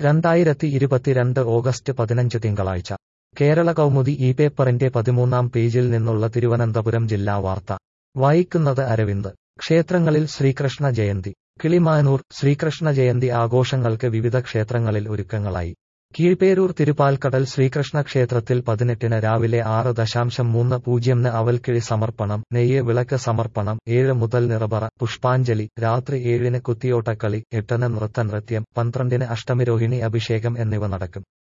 രണ്ടായിരത്തി ഇരുപത്തിരണ്ട് ഓഗസ്റ്റ് പതിനഞ്ച് തിങ്കളാഴ്ച കേരള കൗമുദി ഈ പേപ്പറിന്റെ പതിമൂന്നാം പേജിൽ നിന്നുള്ള തിരുവനന്തപുരം ജില്ലാ വാർത്ത വായിക്കുന്നത് അരവിന്ദ് ക്ഷേത്രങ്ങളിൽ ശ്രീകൃഷ്ണ ജയന്തി കിളിമാനൂർ ശ്രീകൃഷ്ണ ജയന്തി ആഘോഷങ്ങൾക്ക് വിവിധ ക്ഷേത്രങ്ങളിൽ ഒരുക്കങ്ങളായി കീഴ്പേരൂർ തിരുപ്പാൽക്കടൽ ശ്രീകൃഷ്ണ ക്ഷേത്രത്തിൽ പതിനെട്ടിന് രാവിലെ ആറ് ദശാംശം മൂന്ന് പൂജ്യംന് അവൽക്കിഴി സമർപ്പണം നെയ്യ് വിളക്ക് സമർപ്പണം ഏഴ് മുതൽ നിറപറ പുഷ്പാഞ്ജലി രാത്രി ഏഴിന് കുത്തിയോട്ടക്കളി എട്ടിന് നൃത്തനൃത്യം പന്ത്രണ്ടിന് അഷ്ടമിരോഹിണി അഭിഷേകം എന്നിവ നടക്കും